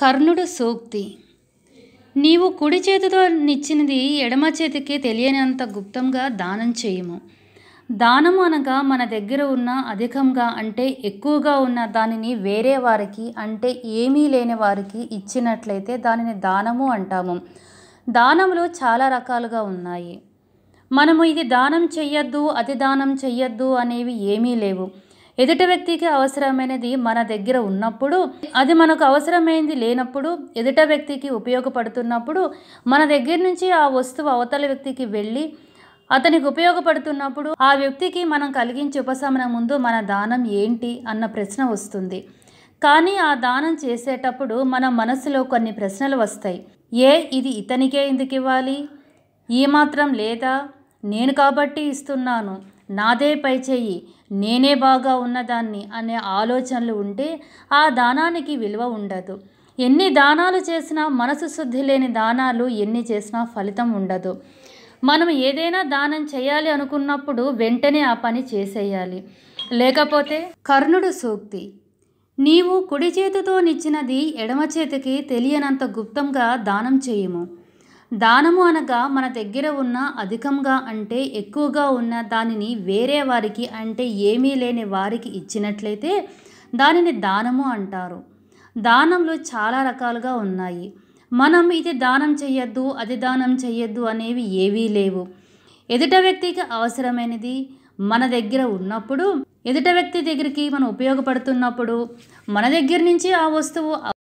కర్ణుడు సూక్తి నీవు కుడి చేతితో నిచ్చినది ఎడమ చేతికి తెలియనంత గుప్తంగా దానం చేయుము దానము అనగా మన దగ్గర ఉన్న అధికంగా అంటే ఎక్కువగా ఉన్న దానిని వేరే వారికి అంటే ఏమీ లేని వారికి ఇచ్చినట్లయితే దానిని దానము అంటాము దానములు చాలా రకాలుగా ఉన్నాయి మనము ఇది దానం చెయ్యొద్దు అది దానం చెయ్యొద్దు అనేవి ఏమీ లేవు ఎదుటి వ్యక్తికి అవసరమైనది మన దగ్గర ఉన్నప్పుడు అది మనకు అవసరమైనది లేనప్పుడు ఎదుట వ్యక్తికి ఉపయోగపడుతున్నప్పుడు మన దగ్గర నుంచి ఆ వస్తువు అవతల వ్యక్తికి వెళ్ళి అతనికి ఉపయోగపడుతున్నప్పుడు ఆ వ్యక్తికి మనం కలిగించే ఉపశమనం ముందు మన దానం ఏంటి అన్న ప్రశ్న వస్తుంది కానీ ఆ దానం చేసేటప్పుడు మన మనసులో కొన్ని ప్రశ్నలు వస్తాయి ఏ ఇది ఇతనికే ఎందుకు ఇవ్వాలి ఈ మాత్రం లేదా నేను కాబట్టి ఇస్తున్నాను నాదే పై చెయ్యి నేనే బాగా ఉన్నదాన్ని అనే ఆలోచనలు ఉంటే ఆ దానానికి విలువ ఉండదు ఎన్ని దానాలు చేసినా మనసు శుద్ధి లేని దానాలు ఎన్ని చేసినా ఫలితం ఉండదు మనం ఏదైనా దానం చేయాలి అనుకున్నప్పుడు వెంటనే ఆ పని చేసేయాలి లేకపోతే కర్ణుడు సూక్తి నీవు కుడి చేతితో నిచ్చినది ఎడమ చేతికి తెలియనంత గుప్తంగా దానం చేయుము దానము అనగా మన దగ్గర ఉన్న అధికంగా అంటే ఎక్కువగా ఉన్న దానిని వేరే వారికి అంటే ఏమీ లేని వారికి ఇచ్చినట్లయితే దానిని దానము అంటారు దానంలో చాలా రకాలుగా ఉన్నాయి మనం ఇది దానం చెయ్యొద్దు అది దానం చెయ్యొద్దు అనేవి ఏవీ లేవు ఎదుట వ్యక్తికి అవసరమైనది మన దగ్గర ఉన్నప్పుడు ఎదుట వ్యక్తి దగ్గరికి మనం ఉపయోగపడుతున్నప్పుడు మన దగ్గర నుంచి ఆ వస్తువు